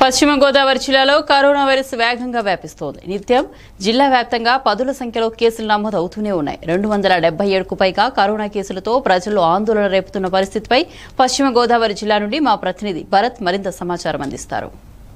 పశ్చిమ గోదావరి జిల్లాలో corona virus వేగంగా వ్యాపిస్తోంది నిత్యం జిల్లా వ్యాప్తంగా పదుల సంఖ్యలో కేసులు నమోదు అవుతూనే ఉన్నాయి రెండు వందల డెబ్బై ఏడుకు పైగా కరోనా కేసులతో ప్రజలు ఆందోళన రేపుతున్న పరిస్థితిపై పశ్చిమ గోదావరి జిల్లా నుండి మా ప్రతినిధి భరత్ మరింత సమాచారం అందిస్తారు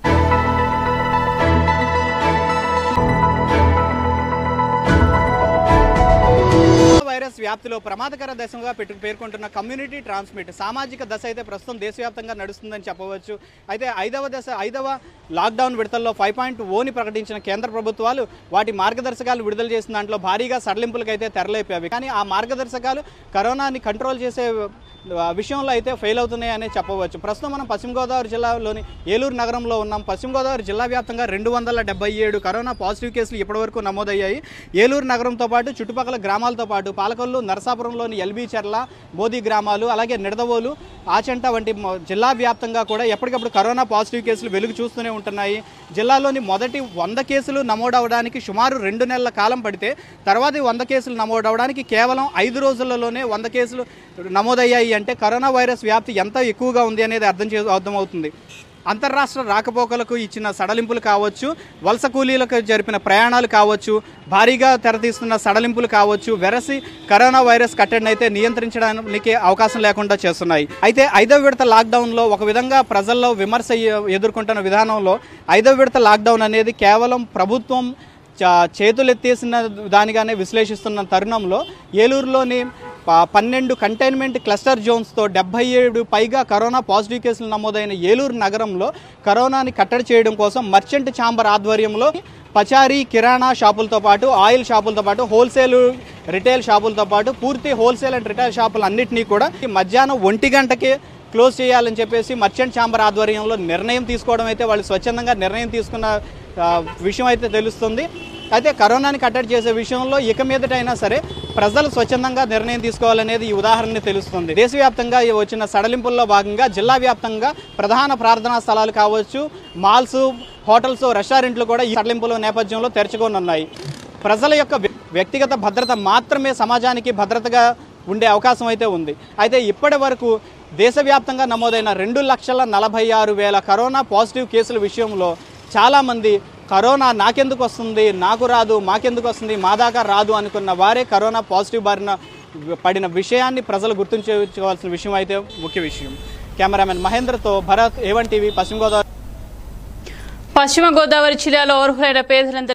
వైరస్ వ్యాప్తిలో ప్రమాదకర దశగా పెట్టు పేర్కొంటున్న కమ్యూనిటీ ట్రాన్స్మిట్ సామాజిక దశ అయితే ప్రస్తుతం దేశవ్యాప్తంగా నడుస్తుందని చెప్పవచ్చు అయితే ఐదవ దశ ఐదవ లాక్డౌన్ విడతల్లో ఫైవ్ పాయింట్ ఓని ప్రకటించిన కేంద్ర ప్రభుత్వాలు వాటి మార్గదర్శకాలు విడుదల చేసిన దాంట్లో భారీగా సడలింపులకు అయితే తెరలేపాయి కానీ ఆ మార్గదర్శకాలు కరోనాని కంట్రోల్ చేసే ఆ, విషయంలో అయితే ఫెయిల్ అవుతున్నాయనే చెప్పవచ్చు ప్రస్తుతం మనం పశ్చిమ గోదావరి జిల్లాలోని ఏలూరు నగరంలో ఉన్నాం పశ్చిమ గోదావరి జిల్లా వ్యాప్తంగా రెండు వందల డెబ్బై ఏడు కరోనా పాజిటివ్ కేసులు ఇప్పటివరకు నమోదయ్యాయి ఏలూరు నగరంతో పాటు చుట్టుపక్కల గ్రామాలతో పాటు పాలకొల్లు నరసాపురంలోని ఎల్బీ చెర్ల మోదీ గ్రామాలు అలాగే నిడదవోలు ఆచంట వంటి మొ- జిల్లా వ్యాప్తంగా కూడా ఎప్పటికప్పుడు కరోనా పాజిటివ్ కేసులు వెలుగు చూస్తూనే ఉంటున్నాయి జిల్లాలోని మొదటి వంద కేసులు నమోదవడానికి సుమారు రెండు నెలల కాలం పడితే తర్వాతి వంద కేసులు నమోదవడానికి కేవలం ఐదు రోజులలోనే వంద కేసులు నమోదయ్యాయి అంటే కరోనా వైరస్ వ్యాప్తి ఎంత ఎక్కువగా ఉంది అనేది అర్థం చే అర్థమవుతుంది అంతర్రాష్ట్ర రాకపోకలకు ఇచ్చిన సడలింపులు కావచ్చు వలస కూలీలకు జరిపిన ప్రయాణాలు కావచ్చు భారీగా తెరతీస్తున్న సడలింపులు కావచ్చు వెరసి కరోనా వైరస్ కట్టడిని అయితే నియంత్రించడానికి అవకాశం లేకుండా చేస్తున్నాయి అయితే ఐదవ విడత లాక్డౌన్లో ఒక విధంగా ప్రజల్లో విమర్శ ఎ- ఎదుర్కొంటున్న విధానంలో ఐదవ విడత లాక్డౌన్ అనేది కేవలం ప్రభుత్వం చ- చేతులెత్తేసిన దానిగానే విశ్లేషిస్తున్న తరుణంలో ఏలూరులోని ప- పన్నెండు కంటైన్మెంట్ క్లస్టర్ జోన్స్తో డెబ్బై ఏడు పైగా కరోనా పాజిటివ్ కేసులు నమోదైన ఏలూరు నగరంలో కరోనాని కట్టడి చేయడం కోసం మర్చెంట్ ఛాంబర్ ఆధ్వర్యంలో పచారీ కిరాణా షాపులతో పాటు ఆయిల్ షాపులతో పాటు హోల్సేల్ రిటైల్ షాపులతో పాటు పూర్తి హోల్సేల్ అండ్ రిటైల్ షాపులు అన్నింటినీ కూడా ఈ మధ్యాహ్నం ఒంటి గంటకి క్లోజ్ చేయాలని చెప్పేసి మర్చెంట్ ఛాంబర్ ఆధ్వర్యంలో నిర్ణయం తీసుకోవడం అయితే వాళ్ళు స్వచ్ఛందంగా నిర్ణయం తీసుకున్న ఆ, విషయం అయితే తెలుస్తుంది అయితే కరోనాని కట్టడి చేసే విషయంలో ఇక మీదటైనా సరే ప్రజలు స్వచ్ఛందంగా నిర్ణయం తీసుకోవాలనేది ఈ ఉదాహరణ తెలుస్తుంది దేశవ్యాప్తంగా ఈ వచ్చిన సడలింపుల్లో భాగంగా జిల్లా వ్యాప్తంగా ప్రధాన ప్రార్థనా స్థలాలు కావచ్చు మాల్స్ హోటల్స్ రెస్టారెంట్లు కూడా ఈ సడలింపుల నేపథ్యంలో తెరుచుకోనున్నాయి ప్రజల యొక్క వ్య- వ్యక్తిగత భద్రత మాత్రమే సమాజానికి భద్రతగా ఉండే అవకాశం అయితే ఉంది అయితే ఇప్పటి వరకు దేశవ్యాప్తంగా నమోదైన రెండు లక్షల నలభై ఆరు వేల కరోనా పాజిటివ్ కేసుల విషయంలో చాలామంది కరోనా నాకెందుకు వస్తుంది నాకు రాదు మాకెందుకు వస్తుంది మా దాకా రాదు అనుకున్న వారే కరోనా పాజిటివ్ బారిన పడిన విషయాన్ని ప్రజలు గుర్తుంచుకోవాల్సిన విషయం అయితే ముఖ్య విషయం కెమెరామెన్ మహేంద్రతో భరత్ ఏవన్ టీవీ పశ్చిమ గోదావరి పశ్చిమ గోదావరి జిల్లాలో అర్హులైన పేదలందరికీ